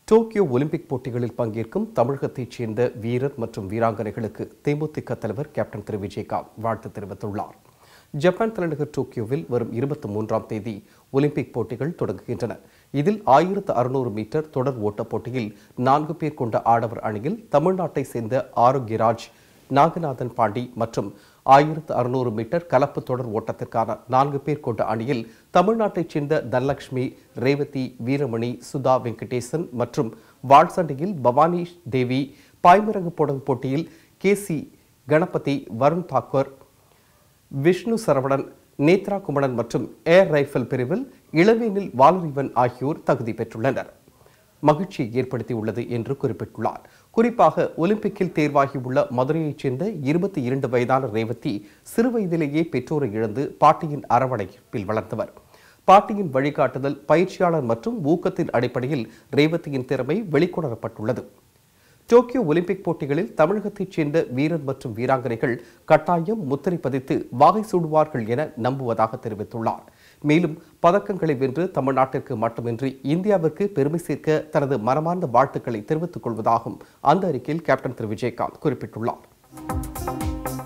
Tokyo Olympic போட்டிகளில் பங்கேற்கும் தமிழகத்தைச் சேர்ந்த வீரர் மற்றும் வீராங்கனைகளுக்கு தேமுதிக தலைவர் கேப்டன் திரு விஜயகாந்த் வாழ்த்து தெரிவித்துள்ளார் ஜப்பான் தலைநகர் டோக்கியோவில் வரும் இருபத்தி மூன்றாம் தேதி ஒலிம்பிக் போட்டிகள் தொடங்குகின்றன இதில் ஆயிரத்து அறுநூறு மீட்டர் தொடர் ஓட்டப் போட்டியில் நான்கு பேர் கொண்ட ஆடவர் அணியில் தமிழ்நாட்டை சேர்ந்த ஆரோக்கியராஜ் நாகநாதன் பாண்டி மற்றும் ஆயிரத்து அறுநூறு மீட்டர் கலப்பு தொடர் ஓட்டத்திற்கான நான்கு பேர் கொண்ட அணியில் தமிழ்நாட்டைச் சேர்ந்த தனலட்சுமி ரேவதி வீரமணி சுதா வெங்கடேசன் மற்றும் வால்சண்டையில் பவானி தேவி பாய்மரங்கு போடும் போட்டியில் கே சி கணபதி வருண் தாக்கர் விஷ்ணு சரவணன் நேத்ரா குமணன் மற்றும் ஏர் ரைஃபிள் பிரிவில் இளவேனில் வாலறிவன் ஆகியோர் தகுதி பெற்றுள்ளனர் மகிழ்ச்சியை ஏற்படுத்தியுள்ளது என்று குறிப்பிட்டுள்ளார் குறிப்பாக ஒலிம்பிக்கில் தேர்வாகியுள்ள மதுரையைச் சேர்ந்த இருபத்தி இரண்டு வயதான ரேவதி சிறுவயதிலேயே பெற்றோரை இழந்து பாட்டியின் அரவணைப்பில் வளர்ந்தவர் பாட்டியின் வழிகாட்டுதல் பயிற்சியாளர் மற்றும் ஊக்கத்தின் அடிப்படையில் ரேவதியின் திறமை வெளிக்கொணரப்பட்டுள்ளது டோக்கியோ ஒலிம்பிக் போட்டிகளில் தமிழகத்தைச் சேர்ந்த வீரர் மற்றும் வீராங்கனைகள் கட்டாயம் முத்திரை பதித்து வாகை சூடுவார்கள் என நம்புவதாக தெரிவித்துள்ளார் மேலும் பதக்கங்களை வென்று தமிழ்நாட்டிற்கு மட்டுமின்றி இந்தியாவிற்கு பெருமை சேர்க்க தனது மனமார்ந்த வாழ்த்துக்களை தெரிவித்துக் கொள்வதாகவும் அந்த அறிக்கையில் கேப்டன் திரு விஜயகாந்த் குறிப்பிட்டுள்ளார்